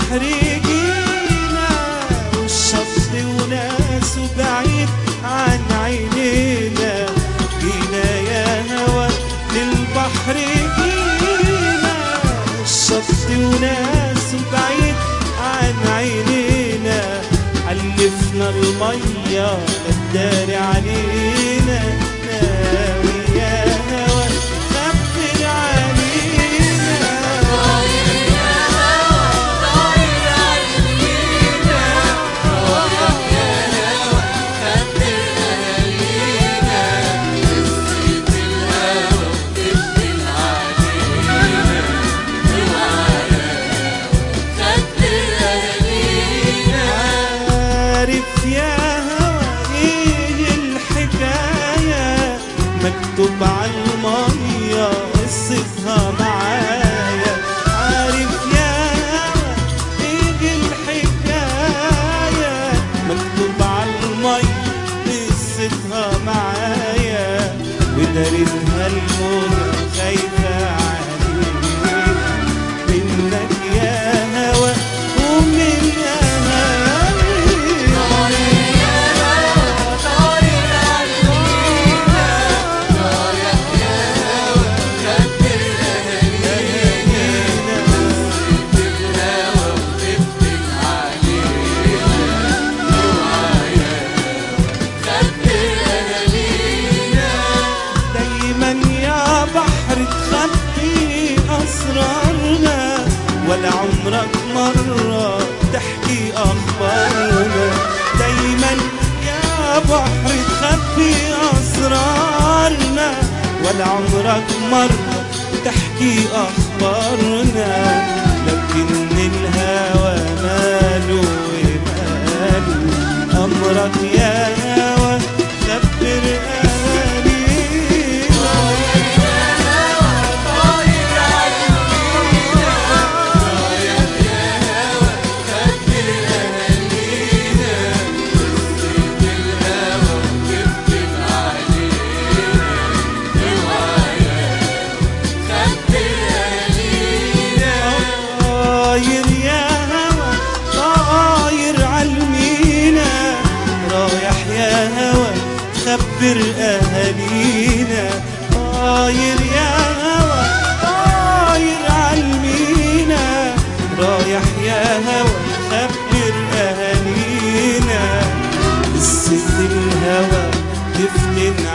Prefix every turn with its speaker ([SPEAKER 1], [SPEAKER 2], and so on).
[SPEAKER 1] البحر جينا والشط وناسه بعيد عن عينينا جينا يا هوى للبحر جينا الشط وناسه بعيد عن عينينا حلفنا المية الدار علينا ناوي يا هوى خبر علينا عارف يا هوى ايه الحكاية مكتوب على المية قصتها معايا عارف يا هوى ايه الحكاية مكتوب على المية قصتها معايا ودارتها الموجة خايفة علينا منك يا هوى ومن أهالي دايما يا بحر تخبي أسرارنا ولا عمرك مرة تحكي أخبارنا دايما يا بحر تخبي أسرارنا ولا عمرك مرة تحكي أخبارنا لكن الهوى ماله وماله أمرك يا هوى خبر أهالينا طاير يا هوى طاير عالمينا رايح يا هوى خبر أهالينا طاير يا هوى طاير عالمينا رايح يا هوى خبر أهالينا قصة الهوى تفتن